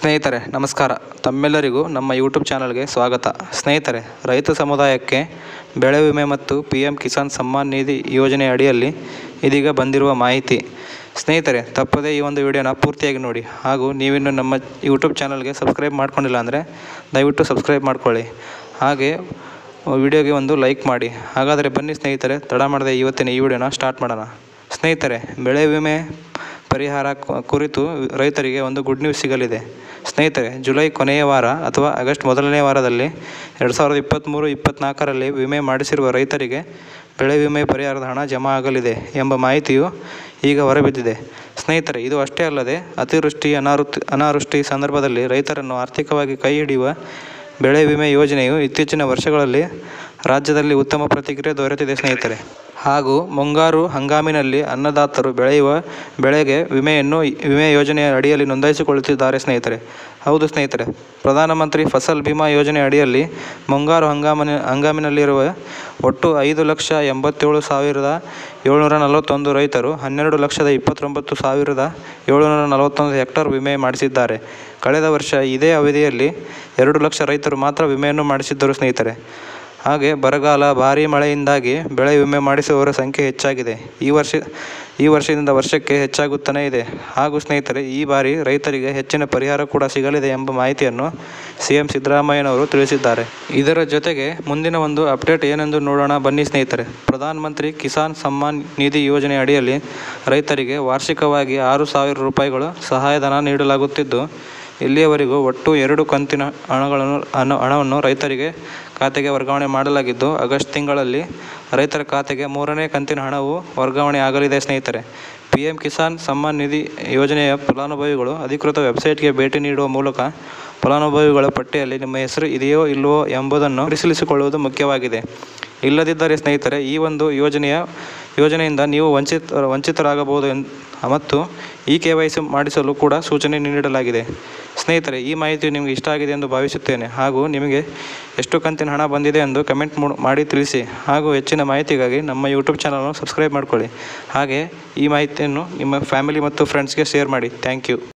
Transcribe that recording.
ಸ್ನೇಹಿತರೆ ನಮಸ್ಕಾರ ತಮ್ಮೆಲ್ಲರಿಗೂ ನಮ್ಮ ಯೂಟ್ಯೂಬ್ ಚಾನಲ್ಗೆ ಸ್ವಾಗತ ಸ್ನೇಹಿತರೆ ರೈತ ಸಮುದಾಯಕ್ಕೆ ಬೆಳೆ ವಿಮೆ ಮತ್ತು ಪಿ ಎಂ ಕಿಸಾನ್ ಸಮ್ಮಾನ್ ನಿಧಿ ಯೋಜನೆ ಅಡಿಯಲ್ಲಿ ಇದೀಗ ಬಂದಿರುವ ಮಾಹಿತಿ ಸ್ನೇಹಿತರೆ ತಪ್ಪದೇ ಈ ಒಂದು ವಿಡಿಯೋನ ಪೂರ್ತಿಯಾಗಿ ನೋಡಿ ಹಾಗೂ ನೀವಿನ್ನು ನಮ್ಮ ಯೂಟ್ಯೂಬ್ ಚಾನಲ್ಗೆ ಸಬ್ಸ್ಕ್ರೈಬ್ ಮಾಡ್ಕೊಂಡಿಲ್ಲ ಅಂದರೆ ದಯವಿಟ್ಟು ಸಬ್ಸ್ಕ್ರೈಬ್ ಮಾಡ್ಕೊಳ್ಳಿ ಹಾಗೆ ವಿಡಿಯೋಗೆ ಒಂದು ಲೈಕ್ ಮಾಡಿ ಹಾಗಾದರೆ ಬನ್ನಿ ಸ್ನೇಹಿತರೆ ತಡ ಮಾಡದೆ ಇವತ್ತಿನ ಈ ವಿಡಿಯೋನ ಸ್ಟಾರ್ಟ್ ಮಾಡೋಣ ಸ್ನೇಹಿತರೆ ಬೆಳೆ ವಿಮೆ ಪರಿಹಾರ ಕು- ಕುರಿತು ರೈತರಿಗೆ ಒಂದು ಗುಡ್ ನ್ಯೂಸ್ ಸಿಗಲಿದೆ ಸ್ನೇಹಿತರೆ ಜುಲೈ ಕೊನೆಯ ವಾರ ಅಥವಾ ಆಗಸ್ಟ್ ಮೊದಲನೇ ವಾರದಲ್ಲಿ ಎರಡು ಸಾವಿರದ ಇಪ್ಪತ್ತ್ಮೂರು ಇಪ್ಪತ್ತ್ನಾಲ್ಕರಲ್ಲಿ ವಿಮೆ ಮಾಡಿಸಿರುವ ರೈತರಿಗೆ ಬೆಳೆ ವಿಮೆ ಪರಿಹಾರದ ಹಣ ಜಮಾ ಆಗಲಿದೆ ಎಂಬ ಮಾಹಿತಿಯು ಈಗ ಹೊರಬಿದ್ದಿದೆ ಸ್ನೇಹಿತರೆ ಇದು ಅಷ್ಟೇ ಅಲ್ಲದೆ ಅತಿವೃಷ್ಟಿ ಅನಾವೃಷ್ಟಿ ಅನಾವೃಷ್ಟಿ ಸಂದರ್ಭದಲ್ಲಿ ರೈತರನ್ನು ಆರ್ಥಿಕವಾಗಿ ಕೈ ಹಿಡಿಯುವ ಬೆಳೆ ವಿಮೆ ಯೋಜನೆಯು ಇತ್ತೀಚಿನ ವರ್ಷಗಳಲ್ಲಿ ರಾಜ್ಯದಲ್ಲಿ ಉತ್ತಮ ಪ್ರತಿಕ್ರಿಯೆ ದೊರೆತಿದೆ ಸ್ನೇಹಿತರೆ ಹಾಗೂ ಮುಂಗಾರು ಹಂಗಾಮಿನಲ್ಲಿ ಅನ್ನದಾತರು ಬೆಳೆಯುವ ಬೆಳೆಗೆ ವಿಮೆಯನ್ನು ವಿಮೆ ಯೋಜನೆಯ ಅಡಿಯಲ್ಲಿ ನೋಂದಾಯಿಸಿಕೊಳ್ಳುತ್ತಿದ್ದಾರೆ ಸ್ನೇಹಿತರೆ ಹೌದು ಸ್ನೇಹಿತರೆ ಪ್ರಧಾನಮಂತ್ರಿ ಫಸಲ್ ಬಿಮಾ ಯೋಜನೆ ಅಡಿಯಲ್ಲಿ ಮುಂಗಾರು ಹಂಗಾಮಿನ ಹಂಗಾಮಿನಲ್ಲಿರುವ ಒಟ್ಟು ಐದು ಲಕ್ಷ ಎಂಬತ್ತೇಳು ಸಾವಿರದ ಏಳ್ನೂರ ನಲವತ್ತೊಂದು ರೈತರು ಹನ್ನೆರಡು ಲಕ್ಷದ ಇಪ್ಪತ್ತೊಂಬತ್ತು ಸಾವಿರದ ಏಳುನೂರ ನಲವತ್ತೊಂದು ಹೆಕ್ಟರ್ ವಿಮೆ ಮಾಡಿಸಿದ್ದಾರೆ ಕಳೆದ ವರ್ಷ ಇದೇ ಅವಧಿಯಲ್ಲಿ ಎರಡು ಲಕ್ಷ ರೈತರು ಮಾತ್ರ ವಿಮೆಯನ್ನು ಮಾಡಿಸಿದ್ದರು ಸ್ನೇಹಿತರೆ ಹಾಗೆ ಬರಗಾಲ ಭಾರೀ ಮಳೆಯಿಂದಾಗಿ ಬೆಳೆ ವಿಮೆ ಮಾಡಿಸುವವರ ಸಂಖ್ಯೆ ಹೆಚ್ಚಾಗಿದೆ ಈ ವರ್ಷ ಈ ವರ್ಷದಿಂದ ವರ್ಷಕ್ಕೆ ಹೆಚ್ಚಾಗುತ್ತಲೇ ಇದೆ ಹಾಗೂ ಸ್ನೇಹಿತರೆ ಈ ಬಾರಿ ರೈತರಿಗೆ ಹೆಚ್ಚಿನ ಪರಿಹಾರ ಕೂಡ ಸಿಗಲಿದೆ ಎಂಬ ಮಾಹಿತಿಯನ್ನು ಸಿ ಎಂ ಸಿದ್ದರಾಮಯ್ಯನವರು ತಿಳಿಸಿದ್ದಾರೆ ಇದರ ಜೊತೆಗೆ ಮುಂದಿನ ಒಂದು ಅಪ್ಡೇಟ್ ಏನೆಂದು ನೋಡೋಣ ಬನ್ನಿ ಸ್ನೇಹಿತರೆ ಪ್ರಧಾನ ಮಂತ್ರಿ ಕಿಸಾನ್ ಸಮ್ಮಾನ್ ನಿಧಿ ಯೋಜನೆ ಅಡಿಯಲ್ಲಿ ರೈತರಿಗೆ ವಾರ್ಷಿಕವಾಗಿ ಆರು ಸಾವಿರ ರೂಪಾಯಿಗಳು ಸಹಾಯಧನ ನೀಡಲಾಗುತ್ತಿದ್ದು ಇಲ್ಲಿಯವರೆಗೂ ಒಟ್ಟು ಎರಡು ಕಂತಿನ ಹಣಗಳನ್ನು ಹಣ ಹಣವನ್ನು ರೈತರಿಗೆ ಖಾತೆಗೆ ವರ್ಗಾವಣೆ ಮಾಡಲಾಗಿದ್ದು ಆಗಸ್ಟ್ ತಿಂಗಳಲ್ಲಿ ರೈತರ ಖಾತೆಗೆ ಮೂರನೇ ಕಂತಿನ ಹಣವು ವರ್ಗಾವಣೆ ಆಗಲಿದೆ ಸ್ನೇಹಿತರೆ ಪಿ ಎಂ ಕಿಸಾನ್ ಸಮ್ಮಾನ್ ನಿಧಿ ಯೋಜನೆಯ ಫಲಾನುಭವಿಗಳು ಅಧಿಕೃತ ವೆಬ್ಸೈಟ್ಗೆ ಭೇಟಿ ನೀಡುವ ಮೂಲಕ ಫಲಾನುಭವಿಗಳ ಪಟ್ಟಿಯಲ್ಲಿ ನಿಮ್ಮ ಹೆಸರು ಇದೆಯೋ ಇಲ್ಲವೋ ಎಂಬುದನ್ನು ಪರಿಶೀಲಿಸಿಕೊಳ್ಳುವುದು ಮುಖ್ಯವಾಗಿದೆ ಇಲ್ಲದಿದ್ದರೆ ಸ್ನೇಹಿತರೆ ಈ ಒಂದು ಯೋಜನೆಯ ಯೋಜನೆಯಿಂದ ನೀವು ವಂಚಿತ ವಂಚಿತರಾಗಬಹುದು ಎನ್ ಮತ್ತು ಇ ಕೆ ವೈ ಸಿ ಮಾಡಿಸಲು ಕೂಡ ಸೂಚನೆ ನೀಡಲಾಗಿದೆ ಸ್ನೇಹಿತರೆ ಈ ಮಾಹಿತಿ ನಿಮಗೆ ಇಷ್ಟ ಆಗಿದೆ ಎಂದು ಭಾವಿಸುತ್ತೇನೆ ಹಾಗೂ ನಿಮಗೆ ಎಷ್ಟು ಕಂತಿನ ಹಣ ಬಂದಿದೆ ಎಂದು ಕಮೆಂಟ್ ಮಾಡಿ ತಿಳಿಸಿ ಹಾಗೂ ಹೆಚ್ಚಿನ ಮಾಹಿತಿಗಾಗಿ ನಮ್ಮ ಯೂಟ್ಯೂಬ್ ಚಾನಲನ್ನು ಸಬ್ಸ್ಕ್ರೈಬ್ ಮಾಡಿಕೊಳ್ಳಿ ಹಾಗೆ ಈ ಮಾಹಿತಿಯನ್ನು ನಿಮ್ಮ ಫ್ಯಾಮಿಲಿ ಮತ್ತು ಫ್ರೆಂಡ್ಸ್ಗೆ ಶೇರ್ ಮಾಡಿ ಥ್ಯಾಂಕ್ ಯು